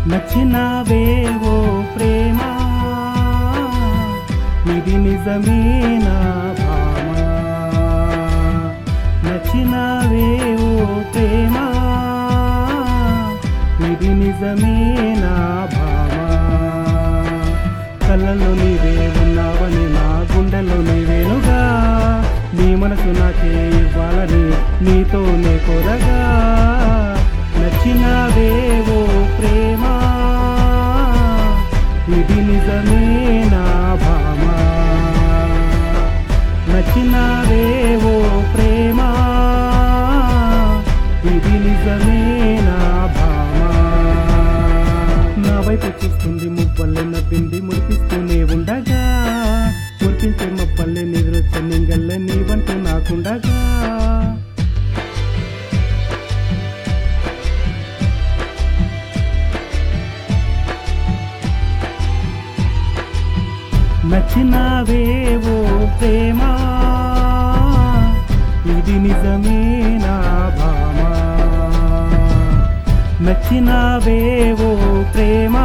నచ్చినవేవో ప్రేమ ఇది నిజమేనా భామ నచ్చినవేవో ప్రేమ ఇది నిజమేనా భామ కళ్ళలో నీవే ఉన్నావని నా గుండెలో నీవేనుగా నీ మనసు నాకే ఇవ్వాలని నీతోనే కోరగా నచ్చినవేవో ప్రేమ ఇది నిజమేనా భామ నచ్చినవేవో ప్రేమ ఇది నిజమేనా భామ నా వైపు చూస్తుంది ముప్పల్లె నవ్వింది మురిపిస్తూనే ఉండగా మురిపించే ముప్పల్లె నిద్రొచ్చే నింగల్లె నీ వంటూ నాకుండగా నచ్చినవేవో ప్రేమ ఇది నిజమేనా భామ నచ్చినవేవో ప్రేమ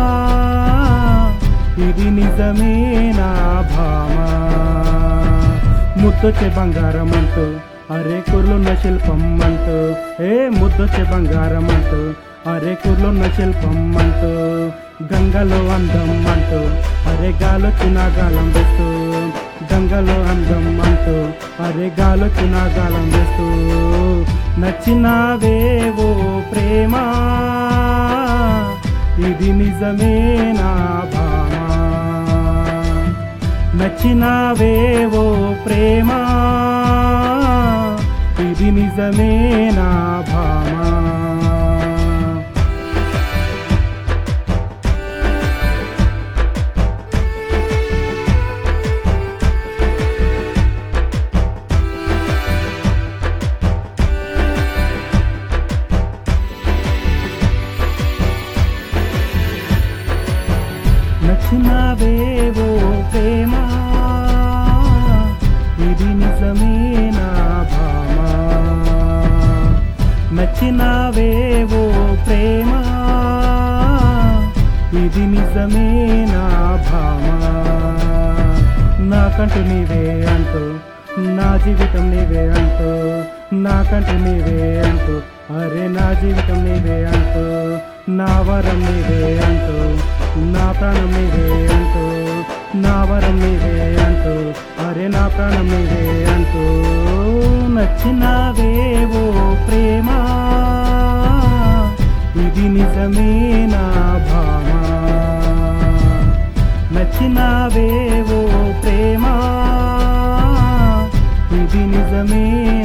ఇది నిజమేనా భామ ముద్దొచ్చే బంగారం అంటూ అరే కుర్లున్న శిల్పం అంటూ ఏ ముద్దొచ్చే బంగారం అంటూ అరే కుర్లున్న శిల్పం అంటూ గంగలో అందం అంటూ అరే గాలొచ్చిన గాలం వేస్తూ గంగలో అందం అంటూ అరే గాలొచ్చిన గాలం వేస్తూ నచ్చినవేవో ప్రేమ ఇది నిజమేనా భామ నచ్చినవేవో ప్రేమ ఇది నిజమేనా భామ నచ్చినవేవో ప్రేమ ఇది నిజమేనా భామ నచ్చినవేవో ప్రేమ ఇది నిజమేనా భామ నాకంటూ నీవే అంటూ నా జీవితం నీవే అంటూ నాకంటూ నీవే అంటూ అరే నా జీవితం నీవే అంటూ నా వరం నీవే అంటూ నా ప్రాణం నీవే అంటూ నా వరం నీవే అంటూ అరే నా ప్రాణం నీవే అంటూ నచ్చినవేవో ప్రేమ ఇది నిజమేనా భామ నచ్చినవేవో ప్రేమ ఇది నిజమే